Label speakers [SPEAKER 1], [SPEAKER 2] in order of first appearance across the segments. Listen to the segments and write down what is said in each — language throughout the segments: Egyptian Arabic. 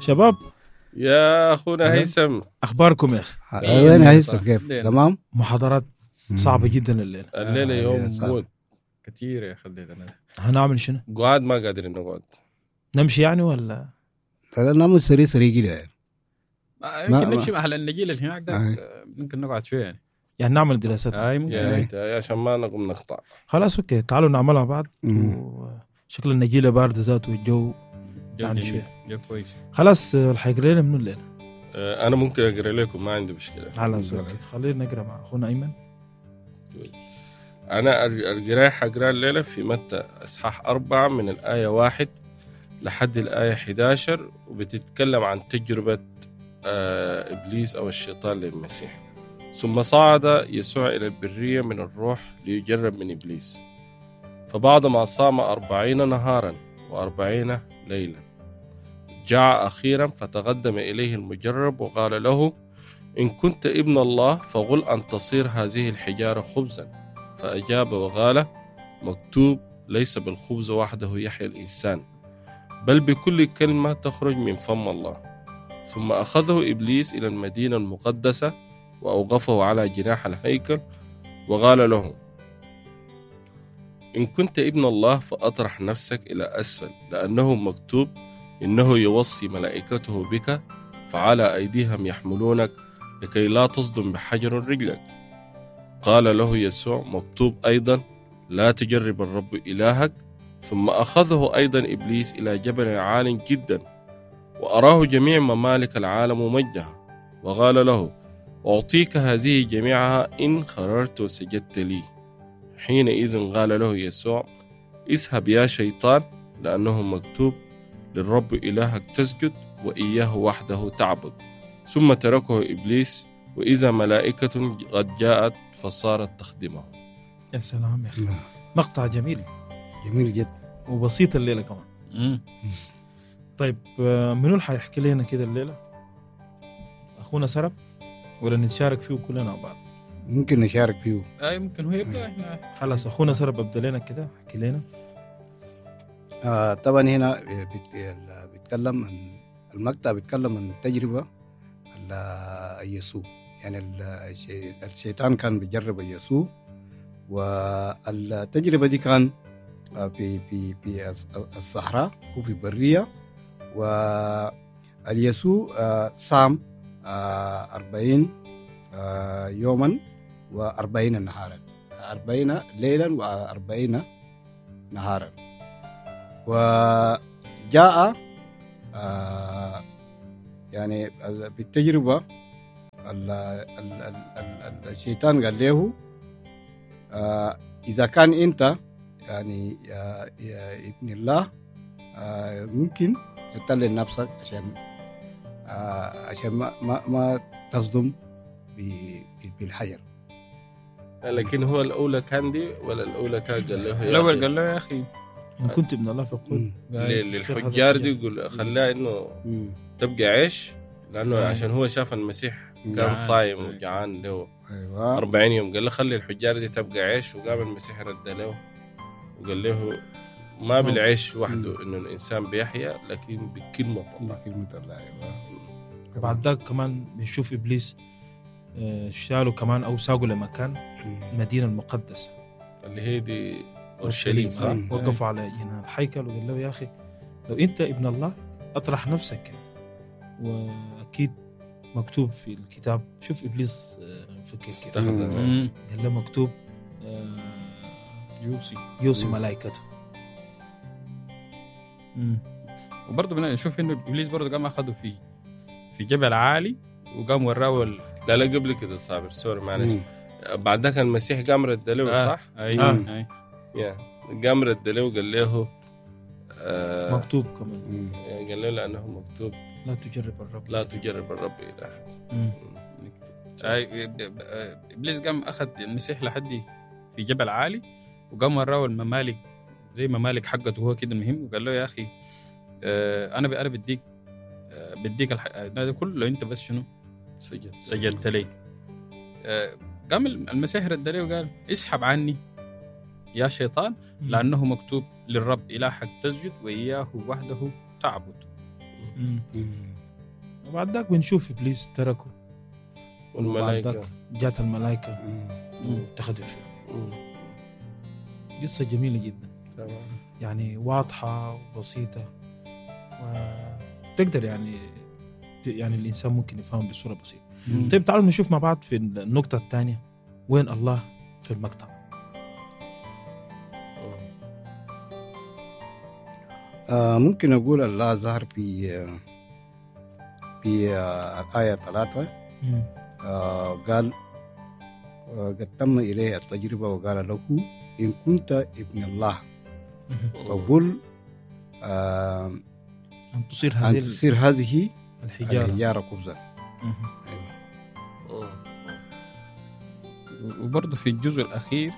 [SPEAKER 1] شباب
[SPEAKER 2] يا اخونا
[SPEAKER 1] أهلا.
[SPEAKER 2] هيثم
[SPEAKER 1] اخباركم يا اخي
[SPEAKER 3] آه، وين هيثم
[SPEAKER 4] صح.
[SPEAKER 3] كيف
[SPEAKER 4] لين.
[SPEAKER 3] تمام
[SPEAKER 1] محاضرات صعبه جدا الليله
[SPEAKER 2] الليله
[SPEAKER 3] آه،
[SPEAKER 2] يوم
[SPEAKER 3] صعب.
[SPEAKER 2] موت
[SPEAKER 4] كثير يا اخي الليله انا
[SPEAKER 1] هنعمل شنو
[SPEAKER 2] قعاد ما قادرين نقعد
[SPEAKER 1] نمشي يعني ولا
[SPEAKER 3] لا نعمل سريع سريع كده يعني
[SPEAKER 4] آه،
[SPEAKER 3] ما-
[SPEAKER 4] يمكن
[SPEAKER 3] ما-
[SPEAKER 4] نمشي مع النجيل اللي هناك ده
[SPEAKER 3] آه.
[SPEAKER 4] آه، ممكن نقعد شويه يعني
[SPEAKER 1] يعني نعمل دراسات
[SPEAKER 4] هاي ممكن
[SPEAKER 2] يا
[SPEAKER 4] هاي.
[SPEAKER 2] ريت يا عشان ما نقوم نقطع
[SPEAKER 1] خلاص اوكي تعالوا نعملها بعد
[SPEAKER 3] مم.
[SPEAKER 1] شكل النجيله بارده ذاته والجو يعني
[SPEAKER 4] جميل.
[SPEAKER 1] شويه
[SPEAKER 4] يا كويس
[SPEAKER 1] خلاص آه، الحيقرا لنا منو الليله
[SPEAKER 2] آه، انا ممكن اقرا لكم ما عندي مشكله
[SPEAKER 1] خلاص اوكي خلينا نقرا مع اخونا ايمن
[SPEAKER 2] أنا ال- القراية حقرا الليلة في متى إصحاح أربعة من الآية واحد لحد الآية 11 وبتتكلم عن تجربة آه، إبليس أو الشيطان للمسيح ثم صعد يسوع إلى البرية من الروح ليجرب من إبليس فبعدما صام أربعين نهارا وأربعين ليلا جاع أخيرا فتقدم إليه المجرب وقال له إن كنت ابن الله فغل أن تصير هذه الحجارة خبزا فأجاب وقال مكتوب ليس بالخبز وحده يحيا الإنسان بل بكل كلمة تخرج من فم الله ثم أخذه إبليس إلى المدينة المقدسة وأوقفه على جناح الهيكل وقال له إن كنت ابن الله فأطرح نفسك إلى أسفل لأنه مكتوب إنه يوصي ملائكته بك فعلى أيديهم يحملونك لكي لا تصدم بحجر رجلك قال له يسوع مكتوب أيضا لا تجرب الرب إلهك ثم أخذه أيضا إبليس إلى جبل عال جدا وأراه جميع ممالك العالم ومجدها وقال له أعطيك هذه جميعها إن خررت وسجدت لي حينئذ قال له يسوع اذهب يا شيطان لأنه مكتوب للرب إلهك تسجد وإياه وحده تعبد ثم تركه إبليس وإذا ملائكة قد جاءت فصارت تخدمه
[SPEAKER 1] يا سلام يا اخي
[SPEAKER 3] نعم.
[SPEAKER 1] مقطع جميل
[SPEAKER 3] جميل جدا
[SPEAKER 1] وبسيط الليله كمان
[SPEAKER 4] مم.
[SPEAKER 1] طيب آه، منو اللي حيحكي لنا كده الليله اخونا سرب ولا نتشارك فيه كلنا مع بعض
[SPEAKER 3] ممكن نشارك فيه
[SPEAKER 4] اي ممكن هو يبدا احنا
[SPEAKER 1] خلاص اخونا سرب ابدا لنا كده احكي لنا
[SPEAKER 3] آه طبعا هنا بيت- ال- بيتكلم عن المقطع بيتكلم عن تجربة ال- يسوع يعني ال- الشي- الشيطان كان بيجرب يسوع والتجربة دي كان آه، في في في الص- الصحراء وفي برية واليسوع آه، صام آه، أربعين آه، يوما وأربعين نهارا أربعين ليلا وأربعين نهارا وجاء آه، يعني ال- بالتجربة ال- ال- ال- ال- الشيطان قال له آه، إذا كان أنت يعني يا, يا ابن الله آه، ممكن تطلع نفسك عشان آه، عشان ما ما, ما تصدم ب- ب- بالحجر
[SPEAKER 2] لكن هو الأولى كان دي ولا الأولى كان قال له يا
[SPEAKER 4] الاول
[SPEAKER 2] أخي
[SPEAKER 4] قال له يا اخي
[SPEAKER 1] ان كنت ابن الله فقل
[SPEAKER 3] مم.
[SPEAKER 2] لل-
[SPEAKER 1] يصير هذا
[SPEAKER 2] للحجار دي
[SPEAKER 1] الحجر.
[SPEAKER 2] يقول خلاه إنه
[SPEAKER 3] مم.
[SPEAKER 2] تبقى عيش لأنه
[SPEAKER 1] مم.
[SPEAKER 2] عشان هو شاف المسيح كان
[SPEAKER 4] جعان.
[SPEAKER 2] صايم وجعان له
[SPEAKER 3] ايوه
[SPEAKER 2] 40 يوم قال له خلي الحجار دي تبقى عيش وقام المسيح رد له وقال له ما بالعيش وحده انه الانسان بيحيا لكن بكلمه الله
[SPEAKER 3] كلمة الله ايوه
[SPEAKER 1] وبعد ذاك كمان بنشوف ابليس آه، شالوا كمان او ساقوا لمكان
[SPEAKER 3] مم.
[SPEAKER 1] المدينه المقدسه
[SPEAKER 2] اللي هي دي اورشليم صح؟
[SPEAKER 3] مم.
[SPEAKER 1] وقفوا على جناح الحيكل وقال له يا اخي لو انت ابن الله اطرح نفسك واكيد مكتوب في الكتاب شوف ابليس آه، فكر كيف
[SPEAKER 2] استخدم
[SPEAKER 4] مم.
[SPEAKER 1] قال له مكتوب آه،
[SPEAKER 4] يوصي
[SPEAKER 1] يوصي
[SPEAKER 3] مم.
[SPEAKER 1] ملائكته مم.
[SPEAKER 4] وبرضه بنشوف انه ابليس برضه قام اخذه في في جبل عالي وقام وراه ال...
[SPEAKER 2] لا لا قبل كده صابر سوري معلش
[SPEAKER 3] مم.
[SPEAKER 2] بعد ذاك المسيح قام رد له
[SPEAKER 4] آه.
[SPEAKER 2] صح؟
[SPEAKER 4] ايوه
[SPEAKER 3] آه.
[SPEAKER 4] أي.
[SPEAKER 2] يا قام رد له وقال له آه
[SPEAKER 1] مكتوب كمان
[SPEAKER 3] مم.
[SPEAKER 2] قال له لانه مكتوب
[SPEAKER 1] لا تجرب الرب
[SPEAKER 2] لا تجرب الرب الهك
[SPEAKER 1] مم.
[SPEAKER 4] أي- ابليس قام اخذ المسيح لحد في جبل عالي وقام وراه الممالك زي ممالك حقته هو كده المهم وقال له يا اخي آه، انا انا بديك آه، بديك الح... ده كله لو انت بس شنو
[SPEAKER 2] سجد
[SPEAKER 4] سجلت لي آه، قام المسيح رد عليه وقال اسحب عني يا شيطان
[SPEAKER 1] مم.
[SPEAKER 4] لانه مكتوب للرب الهك تسجد واياه وحده تعبد
[SPEAKER 1] مم.
[SPEAKER 3] مم.
[SPEAKER 1] وبعد ذاك بنشوف ابليس تركه وبعد
[SPEAKER 2] والملائكة
[SPEAKER 1] ذاك جات الملائكه
[SPEAKER 3] مم.
[SPEAKER 1] واتخذوا فيه
[SPEAKER 2] مم.
[SPEAKER 1] قصه جميله جدا
[SPEAKER 2] تمام
[SPEAKER 1] يعني واضحه وبسيطه وتقدر يعني يعني الانسان ممكن يفهم بصوره بسيطه
[SPEAKER 3] مم.
[SPEAKER 1] طيب تعالوا نشوف مع بعض في النقطه الثانيه وين الله في المقطع
[SPEAKER 2] مم.
[SPEAKER 3] آه ممكن أقول الله ظهر في آه، في آه الآية ثلاثة
[SPEAKER 1] مم.
[SPEAKER 3] آه قال آه قد تم إليه التجربة وقال له إن كنت ابن الله
[SPEAKER 1] مم.
[SPEAKER 3] فقل آه
[SPEAKER 1] ان تصير
[SPEAKER 3] أن
[SPEAKER 1] هذه
[SPEAKER 3] تصير هذه
[SPEAKER 1] الحجاره
[SPEAKER 3] الحجارة خبزا
[SPEAKER 1] مم.
[SPEAKER 2] مم.
[SPEAKER 4] وبرضه في الجزء الأخير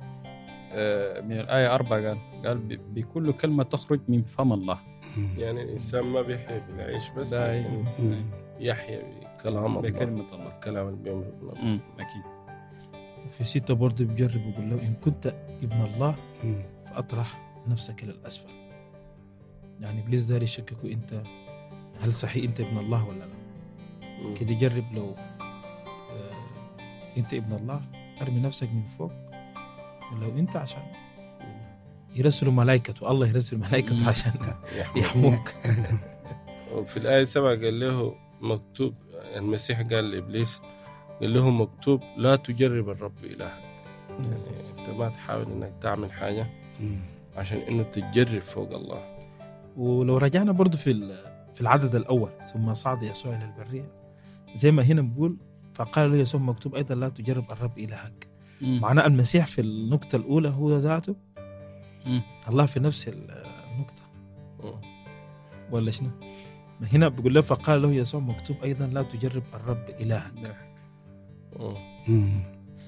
[SPEAKER 4] آه، من الآية أربعة قال قال ب- بكل كلمة تخرج من فم الله
[SPEAKER 2] يعني الإنسان ما بيحيا بالعيش بس
[SPEAKER 4] ده
[SPEAKER 2] لكن
[SPEAKER 3] مم.
[SPEAKER 2] يحيا بكلام الله
[SPEAKER 4] بكلمة الله
[SPEAKER 2] الكلام اللي بيأمر بالله
[SPEAKER 4] مم، أكيد
[SPEAKER 1] في ستة برضه بيجرب يقول له إن كنت ابن الله
[SPEAKER 3] مم.
[SPEAKER 1] فأطرح نفسك إلى الأسفل يعني إبليس داري يشككوا أنت هل صحيح أنت ابن الله ولا لا
[SPEAKER 2] مم.
[SPEAKER 1] كده جرب لو آه أنت ابن الله أرمي نفسك من فوق ولو أنت عشان يرسلوا ملائكته الله يرسل ملائكته
[SPEAKER 4] مم.
[SPEAKER 1] عشان
[SPEAKER 2] يحمي.
[SPEAKER 1] يحموك
[SPEAKER 2] وفي الآية سبعة قال له مكتوب المسيح قال لإبليس قال له مكتوب لا تجرب الرب إلهك يعني أنت ما تحاول إنك تعمل حاجة
[SPEAKER 3] مم.
[SPEAKER 2] عشان إنه تجرب فوق الله
[SPEAKER 1] ولو رجعنا برضه في ال- في العدد الأول ثم صعد يسوع إلى البرية زي ما هنا بقول فقال له يسوع مكتوب أيضا لا تجرب الرب إلهك
[SPEAKER 4] مم.
[SPEAKER 1] معناه المسيح في النقطة الأولى هو ذاته
[SPEAKER 4] مم.
[SPEAKER 1] الله في نفس ال- النقطة
[SPEAKER 2] مم.
[SPEAKER 1] ولا شنو؟ ما هنا بيقول له فقال له يسوع مكتوب أيضا لا تجرب الرب إلهك
[SPEAKER 4] ده.
[SPEAKER 2] مم.
[SPEAKER 3] مم.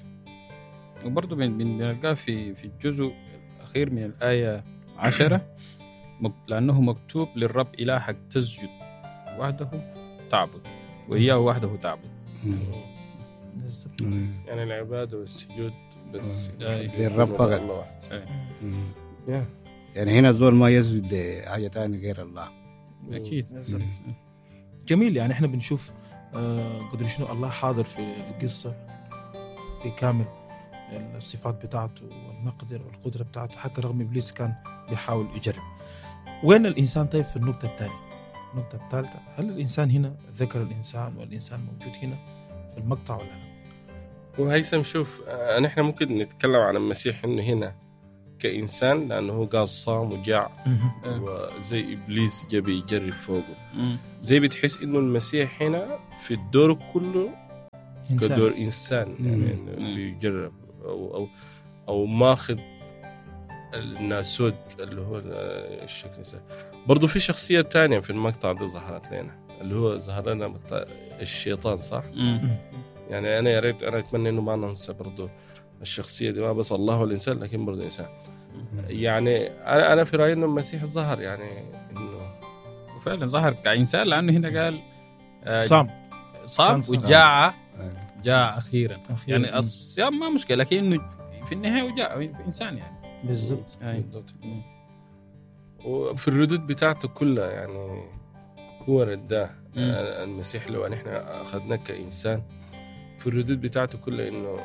[SPEAKER 4] وبرضه بن- بن- بنلقاه في في الجزء الأخير من الآية عشرة مك- لأنه مكتوب للرب إلهك تسجد وحده تعبد وإياه وحده تعبد
[SPEAKER 3] مم.
[SPEAKER 1] بالظبط.
[SPEAKER 3] مم.
[SPEAKER 2] يعني العبادة والسجود بس
[SPEAKER 3] آه. للرب فقط.
[SPEAKER 2] الله واحد.
[SPEAKER 3] مم.
[SPEAKER 2] يا.
[SPEAKER 3] يعني هنا الزول ما يسجد لحاجة تانية غير الله
[SPEAKER 4] أكيد
[SPEAKER 1] بالظبط. جميل يعني احنا بنشوف آه قدر شنو الله حاضر في القصة بكامل الصفات بتاعته والمقدرة والقدرة بتاعته حتى رغم إبليس كان بيحاول يجرب وين الإنسان طيب في النقطة الثانية النقطة الثالثة هل الإنسان هنا ذكر الإنسان والإنسان موجود هنا في المقطع ولا لا
[SPEAKER 2] وهيثم شوف آه، نحن ممكن نتكلم عن المسيح انه هنا كانسان لانه هو قال صام وجاع
[SPEAKER 4] آه.
[SPEAKER 2] وزي ابليس جا بيجرب فوقه
[SPEAKER 4] مم.
[SPEAKER 2] زي بتحس انه المسيح هنا في الدور كله
[SPEAKER 1] إنسان
[SPEAKER 2] كدور انسان يعني
[SPEAKER 3] مم.
[SPEAKER 2] إنه
[SPEAKER 4] مم.
[SPEAKER 2] بيجرب او او او ماخذ الناسود اللي هو الشكل الإنسان. برضو في شخصية تانية في المقطع ده ظهرت لنا اللي هو ظهر لنا مقطع الشيطان صح؟
[SPEAKER 4] مم.
[SPEAKER 2] يعني انا يا ريت انا اتمنى انه ما ننسى برضو الشخصيه دي ما بس الله والانسان لكن برضو انسان يعني انا انا في رايي انه المسيح ظهر يعني انه
[SPEAKER 4] وفعلا ظهر كإنسان لأنه هنا قال آه،
[SPEAKER 1] صام
[SPEAKER 4] صام
[SPEAKER 1] كان صام.
[SPEAKER 4] وجاع
[SPEAKER 3] آه.
[SPEAKER 4] جاع أخيرا
[SPEAKER 1] أخيراً.
[SPEAKER 4] يعني الصيام ما مشكلة لكنه في النهاية وجاع إنسان يعني
[SPEAKER 1] بالضبط
[SPEAKER 4] أي.
[SPEAKER 2] بالضبط. وفي الردود بتاعته كلها يعني هو رداه
[SPEAKER 4] مم.
[SPEAKER 2] آه، المسيح لو نحن اخذناه كانسان في الردود بتاعته كلها انه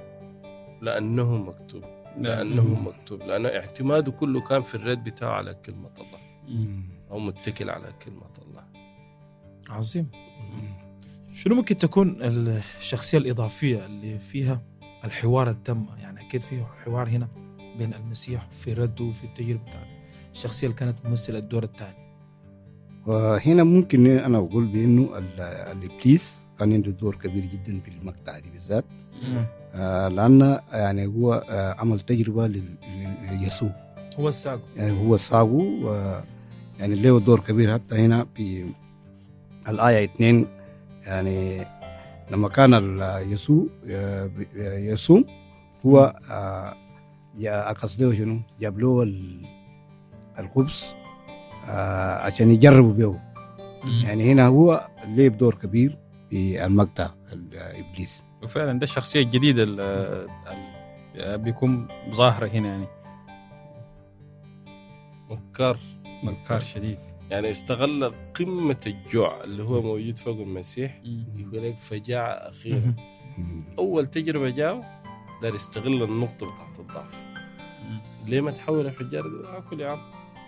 [SPEAKER 2] لانه مكتوب لانه
[SPEAKER 3] مم.
[SPEAKER 2] مكتوب لانه اعتماده كله كان في الرد بتاعه على كلمه الله
[SPEAKER 3] مم.
[SPEAKER 2] او متكل على كلمه الله
[SPEAKER 1] عظيم
[SPEAKER 3] مم.
[SPEAKER 1] شنو ممكن تكون الشخصية الإضافية اللي فيها الحوار التم يعني أكيد فيه حوار هنا بين المسيح في رده وفي التجربة بتاعته الشخصية اللي كانت ممثلة الدور الثاني
[SPEAKER 3] وهنا ممكن انا اقول بانه ال- الابليس كان عنده دور كبير جدا في المقطع دي بالذات
[SPEAKER 4] مم.
[SPEAKER 3] آه لان يعني هو آه عمل تجربه لل- ليسوع
[SPEAKER 1] هو الساق
[SPEAKER 3] يعني هو صابه و يعني له دور كبير حتى هنا في الآية اثنين يعني لما كان ال- يسوع ي- ب- يصوم هو آه، يا قصده شنو جاب له ال- الخبز آه، عشان يجربوا به
[SPEAKER 4] مم.
[SPEAKER 3] يعني هنا هو له دور كبير في المقطع ال- إبليس
[SPEAKER 4] وفعلا ده الشخصية الجديدة اللي بيكون ظاهرة هنا يعني
[SPEAKER 2] مكار
[SPEAKER 4] مكار شديد
[SPEAKER 2] يعني استغل قمة الجوع اللي هو موجود فوق المسيح
[SPEAKER 4] مم.
[SPEAKER 2] يقول لك فجاع أخيرا
[SPEAKER 1] مهم.
[SPEAKER 3] مم.
[SPEAKER 2] أول تجربة جاء دار يستغل النقطة بتاعت الضعف
[SPEAKER 4] مم.
[SPEAKER 2] ليه ما تحول الحجار دي اكل يا عم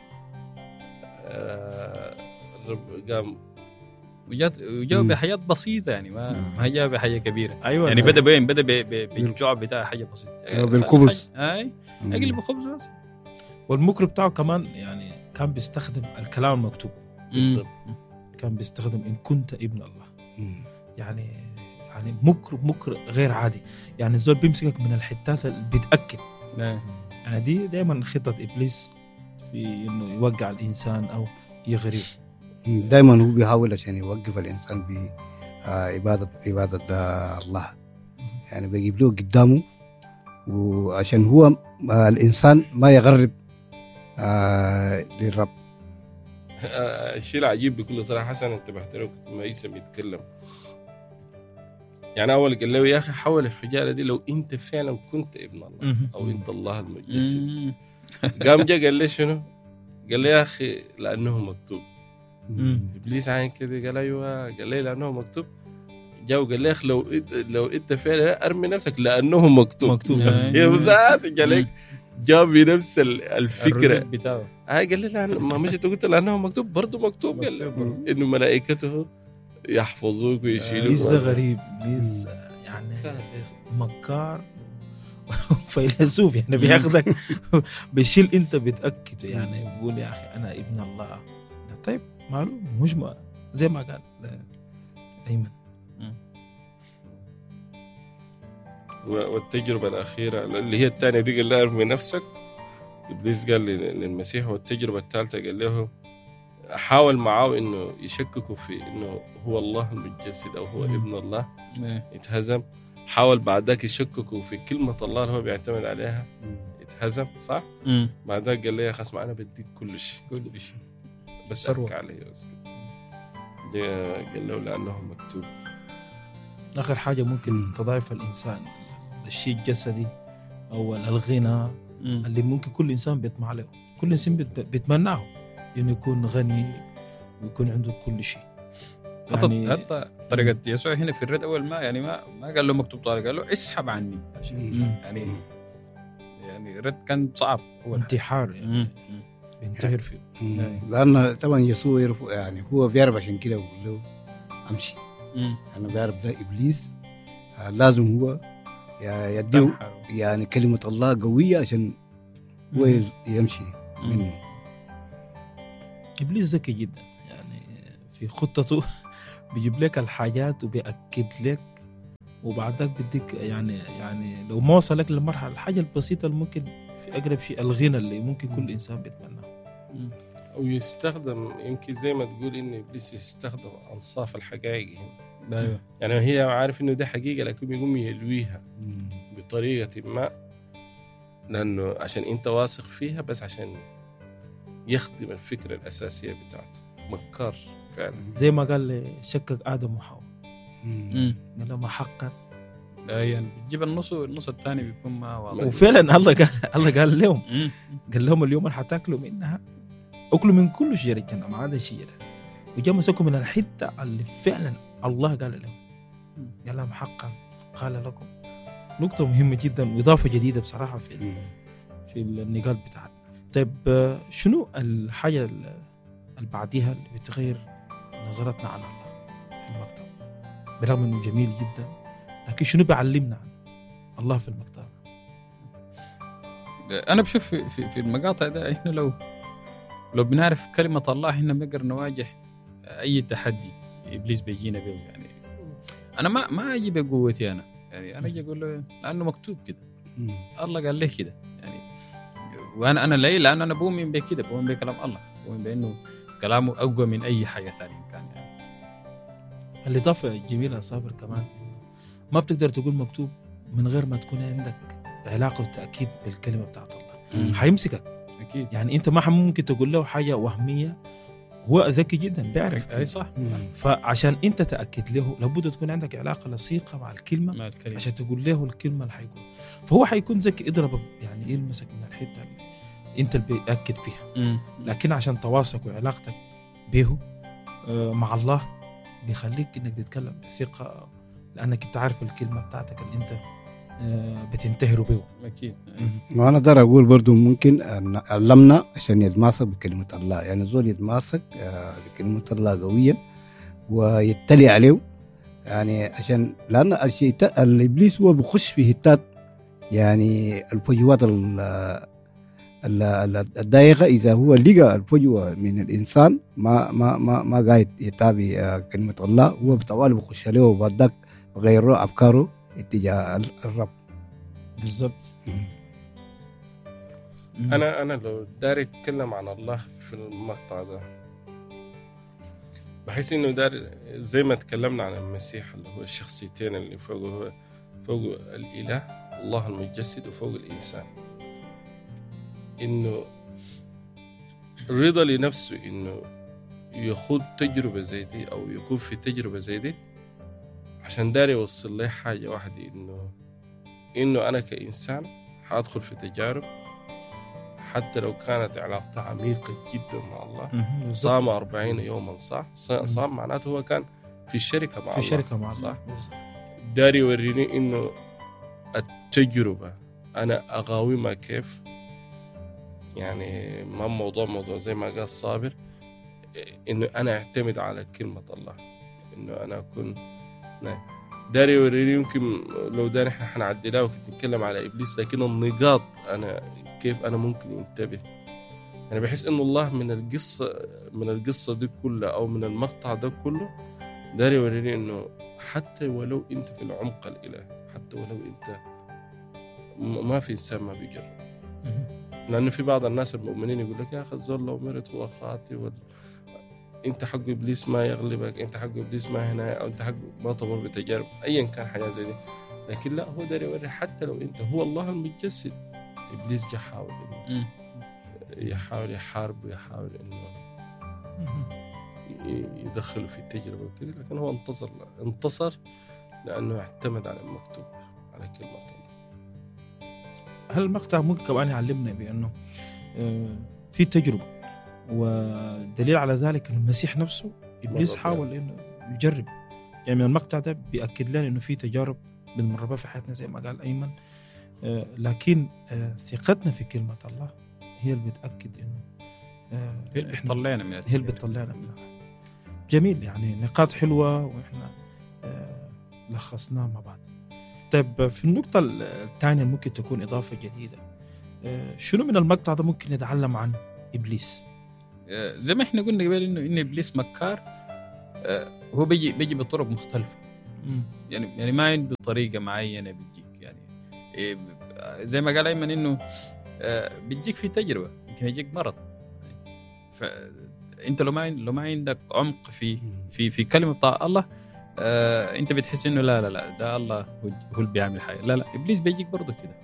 [SPEAKER 2] آه، الرب قام
[SPEAKER 4] وجات وجاوا
[SPEAKER 3] مم.
[SPEAKER 4] بحاجات بسيطه يعني ما
[SPEAKER 3] مم.
[SPEAKER 4] ما جاء بحاجه كبيره
[SPEAKER 1] ايوه
[SPEAKER 4] يعني
[SPEAKER 1] أنا-
[SPEAKER 4] بدا بين بدا ب- ب- بالجوع بتاع حاجه بسيطه
[SPEAKER 3] أيوة، بالخبز.
[SPEAKER 4] اي
[SPEAKER 3] مم.
[SPEAKER 4] اقلب الخبز بس
[SPEAKER 1] والمكر بتاعه كمان يعني كان بيستخدم الكلام المكتوب
[SPEAKER 2] بالضبط.
[SPEAKER 1] كان بيستخدم ان كنت ابن الله
[SPEAKER 3] مم.
[SPEAKER 1] يعني يعني مكر مكر غير عادي يعني الزول بيمسكك من الحتات اللي بيتاكد
[SPEAKER 4] إيه.
[SPEAKER 1] يعني دي دائما خطه ابليس في انه يوقع الانسان او يغريه
[SPEAKER 3] دائما هو بيحاول عشان يوقف الانسان بعباده عباده آه، الله يعني بيجيب له قدامه وعشان هو آه، الانسان ما يغرب آه، للرب
[SPEAKER 2] آه، الشيء العجيب بكل صراحه حسن انتبهت له كنت ما يسم يتكلم يعني اول قال له يا اخي حول الحجاره دي لو انت فعلا كنت ابن الله
[SPEAKER 1] مهم.
[SPEAKER 2] او انت الله المتجسد
[SPEAKER 4] مم.
[SPEAKER 2] قام جا قال لي شنو؟ قال لي يا اخي لانه مكتوب
[SPEAKER 1] مم.
[SPEAKER 2] ابليس عين كده قال ايوه قال لي لانه مكتوب جا وقال لي يا اخي لو إنت- لو انت فعلا ارمي نفسك لانه مكتوب
[SPEAKER 1] مكتوب
[SPEAKER 4] إيه.
[SPEAKER 2] يا مساعد قال لك جاب بنفس ال- الفكره
[SPEAKER 4] الردود بتاعه
[SPEAKER 2] هاي قال لي لأن ما مش انت قلت لانه مكتوب برضه مكتوب قال لي
[SPEAKER 4] مكتوب.
[SPEAKER 2] انه ملائكته يحفظوك ويشيلوك
[SPEAKER 1] ابليس ده غريب ابليس يعني إبليس مكار فيلسوف يعني بياخدك بيشيل انت بتاكد يعني بيقول يا اخي انا ابن الله طيب ماله مش ما زي ما قال ايمن
[SPEAKER 2] و- والتجربه الاخيره اللي هي الثانيه دي قال له ارمي نفسك ابليس قال لل- للمسيح والتجربه الثالثه قال له حاول معاه انه يشككوا في انه هو الله المتجسد او هو
[SPEAKER 1] مم.
[SPEAKER 2] ابن الله
[SPEAKER 4] إيه.
[SPEAKER 2] يتهزم حاول بعد ذاك يشككوا في كلمه الله اللي هو بيعتمد عليها يتهزم صح؟
[SPEAKER 4] مم.
[SPEAKER 2] بعد ذاك قال لي يا خصم انا بديك كل شيء
[SPEAKER 4] كل شيء
[SPEAKER 2] بس
[SPEAKER 4] ثروة.
[SPEAKER 2] ارك علي بس جاء قال له لانه مكتوب
[SPEAKER 1] اخر حاجه ممكن
[SPEAKER 3] مم.
[SPEAKER 1] تضعف الانسان الشيء الجسدي او الغنى
[SPEAKER 4] مم.
[SPEAKER 1] اللي ممكن كل انسان بيطمع له كل انسان بيت- بيتمناه انه يكون غني ويكون عنده كل شيء
[SPEAKER 4] حتى حتى طريقه يسوع هنا في الرد اول ما يعني ما ما قال له مكتوب طارق قال له اسحب عني عشان
[SPEAKER 1] مم.
[SPEAKER 4] يعني يعني الرد كان صعب اول حاجة.
[SPEAKER 1] انتحار يعني
[SPEAKER 4] مم. مم.
[SPEAKER 1] بينتحر فيه
[SPEAKER 3] مم. لان طبعا يسوع يعرف يعني هو بيعرف عشان كده بقول له امشي
[SPEAKER 4] مم.
[SPEAKER 3] انا بيعرف ده ابليس آه، لازم هو ي- يديه
[SPEAKER 4] تنحر.
[SPEAKER 3] يعني كلمه الله قويه عشان هو
[SPEAKER 1] مم.
[SPEAKER 3] يمشي منه
[SPEAKER 1] ابليس ذكي جدا يعني في خطته بيجيب لك الحاجات وبيأكد لك وبعد ذاك بديك يعني يعني لو ما وصلك للمرحله الحاجه البسيطه اللي ممكن في اقرب شيء الغنى اللي ممكن كل انسان بيتمناه
[SPEAKER 4] مم.
[SPEAKER 2] او يستخدم يمكن زي ما تقول ان ابليس يستخدم انصاف الحقائق هنا
[SPEAKER 4] ايوه
[SPEAKER 2] يعني هي عارف انه دي حقيقه لكن بيقوم يلويها
[SPEAKER 3] مم.
[SPEAKER 2] بطريقه ما لانه عشان انت واثق فيها بس عشان يخدم الفكره الاساسيه بتاعته مكار فعلا
[SPEAKER 1] زي ما قال لي شكك ادم وحواء
[SPEAKER 3] مم.
[SPEAKER 4] مم.
[SPEAKER 1] قال لهم حقا
[SPEAKER 4] لا يعني بتجيب النص والنص الثاني بيكون ما واضح
[SPEAKER 1] وفعلا الله قال الله قال لهم
[SPEAKER 4] مم.
[SPEAKER 1] قال لهم اليوم اللي حتاكلوا منها اكلوا من كل شجره الجنه ما عدا شجره وجا مسكوا من الحته اللي فعلا الله قال لهم قال لهم حقا قال لكم نقطة مهمة جدا وإضافة جديدة بصراحة في
[SPEAKER 3] مم.
[SPEAKER 1] في النقاط بتاعتنا طيب آه، شنو الحاجة ال- اللي بعديها اللي بتغير نظرتنا عن الله في المكتب برغم انه جميل جدا لكن شنو بيعلمنا عن الله في المكتب
[SPEAKER 4] انا بشوف في, في, في المقاطع ده احنا لو لو بنعرف كلمه الله احنا بنقدر نواجه اي تحدي ابليس بيجينا به يعني انا ما ما اجي بقوتي انا يعني انا اجي اقول له لانه مكتوب كده
[SPEAKER 3] مم.
[SPEAKER 4] الله قال لي كده يعني وانا انا ليه لان انا بؤمن بكده بؤمن بكلام الله بؤمن بانه كلامه اقوى من اي حاجه ثانيه كان يعني
[SPEAKER 1] الإضافة الجميلة يا صابر كمان ما بتقدر تقول مكتوب من غير ما تكون عندك علاقة وتأكيد بالكلمة بتاعت الله
[SPEAKER 3] مم.
[SPEAKER 1] حيمسكك
[SPEAKER 4] اكيد
[SPEAKER 1] يعني أنت ما ممكن تقول له حاجة وهمية هو ذكي جدا بيعرف
[SPEAKER 4] اي صح
[SPEAKER 3] مم.
[SPEAKER 1] فعشان انت تاكد له لابد تكون عندك علاقه لصيقه مع الكلمه
[SPEAKER 4] مع الكلمه
[SPEAKER 1] عشان تقول له الكلمه اللي حيقول فهو حيكون ذكي يضربك يعني يلمسك من الحته اللي انت اللي بيأكد فيها
[SPEAKER 4] مم.
[SPEAKER 1] لكن عشان تواصلك وعلاقتك به آه، مع الله بيخليك انك تتكلم بثقه لانك انت عارف الكلمه بتاعتك اللي انت آه، بتنتهر به
[SPEAKER 4] اكيد
[SPEAKER 3] ما انا اقدر اقول برضو ممكن أن علمنا عشان يتماسك بكلمه الله يعني الزول يتماسك آه، بكلمه الله قويا ويتلي عليه يعني عشان لان الشيطان الابليس هو بيخش في هتات يعني الفجوات ال- ال- ال- الضيقه اذا هو لقى الفجوه من الانسان ما ما ما ما قاعد يتابع آه، كلمه الله هو بطوال بيخش عليه وبعدك غير له افكاره اتجاه ال- الرب
[SPEAKER 1] بالضبط
[SPEAKER 2] انا انا لو داري اتكلم عن الله في المقطع ده بحس انه داري زي ما تكلمنا عن المسيح اللي هو الشخصيتين اللي فوق هو فوق الاله الله المتجسد وفوق الانسان انه رضا لنفسه انه يخوض تجربه زي دي او يكون في تجربه زي دي عشان داري يوصل لي حاجه واحده انه انه انا كانسان حادخل في تجارب حتى لو كانت علاقته عميقة جدا مع الله
[SPEAKER 1] مهم. بالضبط.
[SPEAKER 2] صام 40 يوما صح ص- صام معناته هو كان في الشركة مع
[SPEAKER 1] في
[SPEAKER 2] الله
[SPEAKER 1] شركه مع
[SPEAKER 2] صح
[SPEAKER 1] الله بالضبط.
[SPEAKER 2] داري يوريني انه التجربة انا اقاومها كيف يعني ما موضوع موضوع زي ما قال صابر انه انا اعتمد على كلمة الله انه انا اكون نعم. داري يوريني يمكن لو داري احنا حنعدلها وكنت نتكلم على ابليس لكن النقاط انا كيف انا ممكن ينتبه انا بحس انه الله من القصه من القصه دي كلها او من المقطع ده كله داري يوريني انه حتى ولو انت في العمق الالهي حتى ولو انت م- ما في انسان ما بيجرب
[SPEAKER 1] مهم.
[SPEAKER 2] لانه في بعض الناس المؤمنين يقول لك يا اخي الزول لو مرت هو خاطي وال... انت حق ابليس ما يغلبك انت حق ابليس ما هنا او انت حق ما تمر بتجارب ايا كان حياه زي دي لكن لا هو داري يوري حتى لو انت هو الله المتجسد ابليس جا حاول انه
[SPEAKER 4] مم.
[SPEAKER 2] يحاول يحارب ويحاول انه
[SPEAKER 1] مهم.
[SPEAKER 2] ي- يدخله في التجربه وكذا لكن هو انتصر انتصر لانه اعتمد على المكتوب على كلمه الله
[SPEAKER 1] هل المقطع ممكن كمان يعلمنا بانه آه، في تجربه ودليل على ذلك انه المسيح نفسه ابليس
[SPEAKER 2] مرة
[SPEAKER 1] حاول انه يجرب يعني من المقطع ده بياكد لنا انه في تجارب بنمر بها في حياتنا زي ما قال ايمن آه، لكن آه، ثقتنا في كلمه الله هي اللي بتاكد انه آه،
[SPEAKER 4] هي اللي
[SPEAKER 1] إحنا-
[SPEAKER 4] بتطلعنا من
[SPEAKER 1] هي اللي
[SPEAKER 4] التجارب.
[SPEAKER 1] بتطلعنا منها جميل يعني نقاط حلوة وإحنا آه، لخصناها مع بعض طيب في النقطة الثانية اللي ممكن تكون إضافة جديدة آه، شنو من المقطع ده ممكن نتعلم عن إبليس
[SPEAKER 4] آه، زي ما احنا قلنا قبل انه ان ابليس مكار آه، هو بيجي بيجي بطرق مختلفه
[SPEAKER 1] مم.
[SPEAKER 4] يعني يعني ما عنده طريقه معينه بتجيك يعني إيه، ب- زي ما قال ايمن انه آه، بتجيك في تجربه يمكن يجيك مرض فانت لو ما عند- لو ما عندك عمق في في في كلمه بتاع الله آه انت بتحس انه لا لا لا ده الله هو هو اللي بيعمل حاجه لا لا ابليس بيجيك برضه كده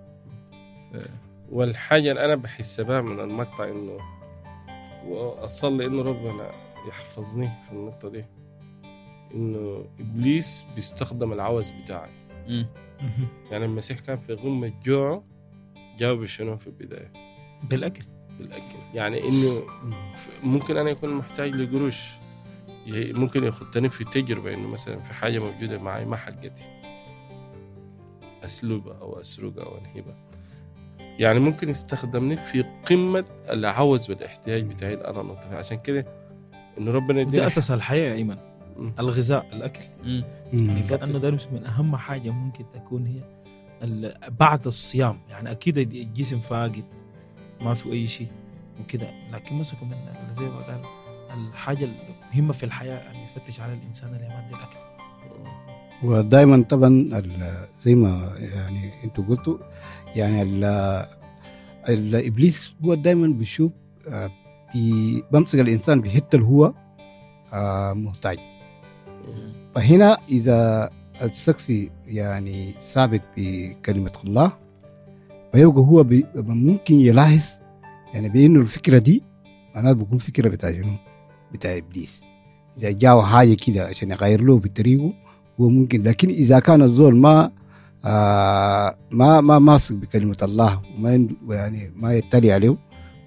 [SPEAKER 2] والحاجة اللي أنا بحسبها من المقطع إنه وأصلي إنه ربنا يحفظني في النقطة دي إنه إبليس بيستخدم العوز بتاعك
[SPEAKER 4] مم.
[SPEAKER 1] مهم.
[SPEAKER 2] يعني المسيح كان في غمة جوعه جاوب شنو في البداية
[SPEAKER 1] بالأكل
[SPEAKER 2] بالأكل يعني إنه ف- ممكن أنا يكون محتاج لقروش ي- ممكن يخطني في تجربة إنه مثلا في حاجة موجودة معي ما حقتي أسلوبها أو أسرقها أو أنهبها يعني ممكن يستخدمني في قمة العوز والاحتياج بتاعي اللي أنا نطفي عشان كده إنه ربنا
[SPEAKER 1] وده
[SPEAKER 2] يدينا
[SPEAKER 1] أساس الحياة يا أيمن
[SPEAKER 2] مم.
[SPEAKER 1] الغذاء الأكل
[SPEAKER 4] مم.
[SPEAKER 1] يعني كأنه ده من أهم حاجة ممكن تكون هي ال- بعد الصيام يعني أكيد الجسم فاقد ما في أي شيء وكده لكن مسكوا من ال- زي ما قال الحاجة المهمة في الحياة أن يفتش على الإنسان اللي يمد الأكل
[SPEAKER 3] ودائما طبعا ال- زي ما يعني انتوا قلتوا يعني ال- الابليس هو دائما بيشوف آه، بي- بمسك الانسان بحته اللي هو آه، محتاج
[SPEAKER 2] مم.
[SPEAKER 3] فهنا اذا الشخص يعني ثابت بكلمه الله فيبقى هو بي ممكن يلاحظ يعني بانه الفكره دي معناته بيكون فكره بتاع شنو؟ بتاع ابليس اذا جاء حاجه كده عشان يغير له بطريقه هو ممكن لكن اذا كان الزول ما آه ما ما ماسك بكلمه الله وما عنده- يعني ما يتلي عليه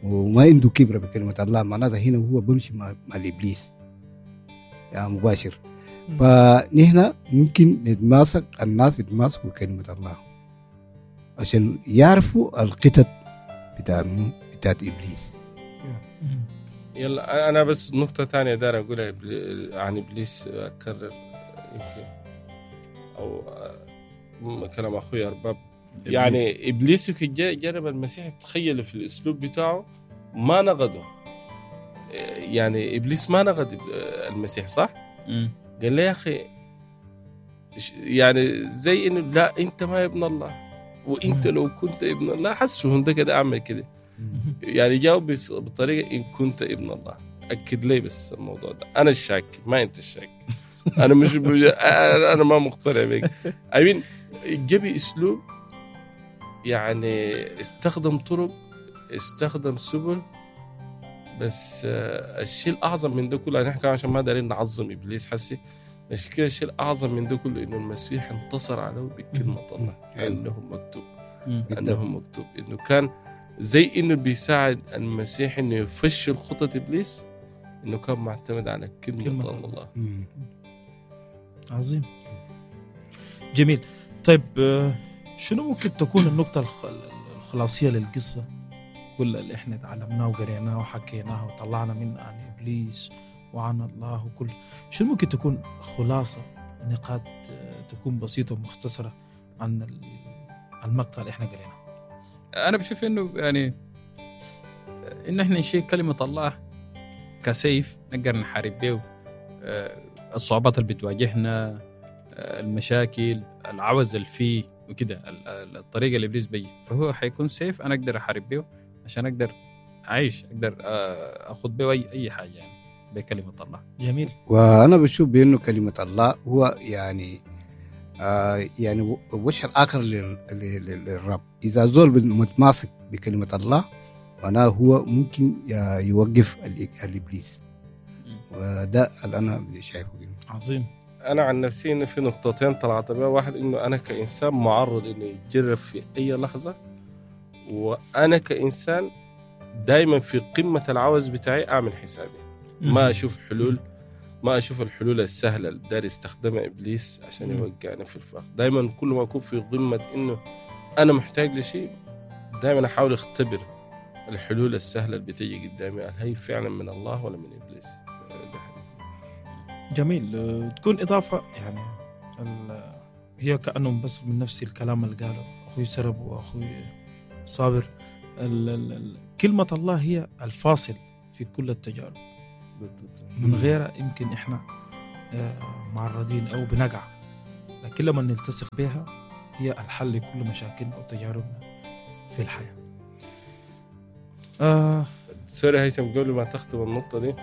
[SPEAKER 3] وما عنده كبره بكلمه الله معناتها هنا هو بمشي مع, مع الابليس يعني مباشر
[SPEAKER 1] مم.
[SPEAKER 3] فنحن ممكن نتماسك الناس يتماسكوا كلمه الله عشان يعرفوا القطط بتاع منو؟ بتاعت ابليس
[SPEAKER 1] مم.
[SPEAKER 2] يلا انا بس نقطة ثانية دار اقولها إبل- عن ابليس اكرر يمكن او آه، كلام اخوي ارباب يعني ابليس يمكن جا- جرب المسيح تخيله في الاسلوب بتاعه ما نقده يعني ابليس ما نقد المسيح صح؟
[SPEAKER 4] مم.
[SPEAKER 2] قال له يا اخي ش- يعني زي انه لا انت ما ابن الله وانت
[SPEAKER 1] مم.
[SPEAKER 2] لو كنت ابن الله حسه ده كده اعمل كده
[SPEAKER 1] مم.
[SPEAKER 2] يعني جاوب بس- بطريقه ان كنت ابن الله اكد لي بس الموضوع ده انا الشاك ما انت الشاك انا مش بج... انا أنا ما مقتنع بك I mean جبي اسلوب يعني استخدم طرق استخدم سبل بس آه، الشيء الاعظم من ده كله نحن كمان عشان ما دارين نعظم ابليس حسي عشان كده الشيء الاعظم من ده كله انه المسيح انتصر عليه بكلمه الله انه مكتوب
[SPEAKER 4] مم.
[SPEAKER 2] انه مكتوب انه كان زي انه بيساعد المسيح انه يفشل خطط ابليس انه كان معتمد على كلمه,
[SPEAKER 1] كلمة
[SPEAKER 2] كلمة
[SPEAKER 1] الله.
[SPEAKER 2] الله
[SPEAKER 3] مم.
[SPEAKER 1] عظيم جميل طيب آه، شنو ممكن تكون النقطة الخ- الخلاصية للقصة كل اللي احنا تعلمناه وقريناه وحكيناه وطلعنا منه عن ابليس وعن الله وكل شنو ممكن تكون خلاصة نقاط آه، تكون بسيطة ومختصرة عن ال- المقطع اللي احنا قريناه
[SPEAKER 4] انا بشوف انه يعني ان احنا نشيل كلمه الله كسيف نقدر نحارب به آه، الصعوبات اللي بتواجهنا آه، المشاكل العوز اللي فيه وكده ال- ال- الطريقه اللي ابليس بي فهو حيكون سيف انا اقدر احارب به عشان اقدر اعيش اقدر آه، اخذ به اي اي حاجه يعني بكلمه الله
[SPEAKER 1] جميل
[SPEAKER 3] وانا بشوف بانه كلمه الله هو يعني آه يعني و- وجه الاخر لل- لل- للرب اذا زول متماسك بكلمه الله معناه هو ممكن ي- يوقف ال- الابليس وده اللي انا شايفه كده.
[SPEAKER 1] عظيم
[SPEAKER 2] انا عن نفسي انه في نقطتين طلعت بها واحد انه انا كانسان معرض انه يتجرب في اي لحظه وانا كانسان دائما في قمه العوز بتاعي اعمل حسابي ما اشوف حلول ما اشوف الحلول السهله اللي داري يستخدمها ابليس عشان
[SPEAKER 1] مم.
[SPEAKER 2] يوقعني في الفخ دائما كل ما اكون في قمه انه انا محتاج لشيء دائما احاول اختبر الحلول السهله اللي بتيجي قدامي هل هي فعلا من الله ولا من ابليس ده حقيقي.
[SPEAKER 1] جميل آه، تكون إضافة يعني ال- هي كأنه بس من نفس الكلام اللي قاله أخوي سرب وأخوي صابر ال- ال- ال- كلمة الله هي الفاصل في كل التجارب
[SPEAKER 2] بالضبط.
[SPEAKER 1] من غيرها يمكن إحنا آه، معرضين أو بنقع لكن لما نلتصق بها هي الحل لكل مشاكلنا وتجاربنا في الحياة آه
[SPEAKER 2] سوري هيثم قبل ما تختم النقطة دي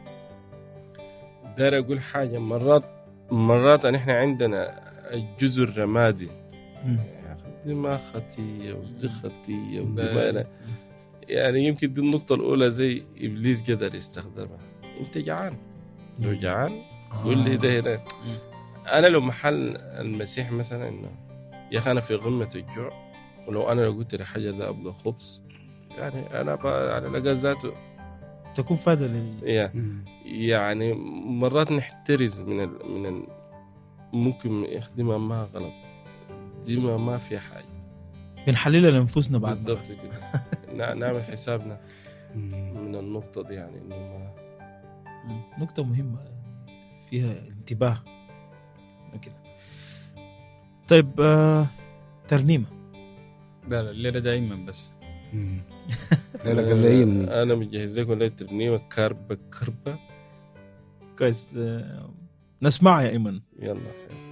[SPEAKER 2] داير أقول حاجة مرات مرات نحن عندنا الجزء الرمادي
[SPEAKER 1] مم.
[SPEAKER 2] يا أخي دي ما خطية ودي خطية ودي
[SPEAKER 4] ب-
[SPEAKER 2] ما يعني يمكن دي النقطة الأولى زي إبليس قدر يستخدمها أنت جعان لو جعان قول لي ده هنا أنا لو محل المسيح مثلا إنه يا أخي أنا في قمة الجوع ولو أنا لو قلت لحاجة ده أبغى خبز يعني أنا ب- على لقى ذاته
[SPEAKER 1] تكون فائدة لل...
[SPEAKER 2] يا
[SPEAKER 3] مم.
[SPEAKER 2] يعني مرات نحترز من ال... من ال... ممكن يخدمها ما غلط دي ما, ما في حاجه
[SPEAKER 1] بنحللها لأنفسنا بعد
[SPEAKER 2] بالضبط كده نع- نعمل حسابنا
[SPEAKER 3] مم.
[SPEAKER 2] من النقطه دي يعني انه ما
[SPEAKER 1] نقطة مهمة يعني فيها انتباه كده طيب آه ترنيمة
[SPEAKER 4] لا لا الليله دائما بس
[SPEAKER 3] مم. لا لا قال لي هي من-
[SPEAKER 2] انا مجهز لكم ليله ترنيمه كربه كربه
[SPEAKER 1] كويس آه نسمعها يا ايمن
[SPEAKER 2] يلا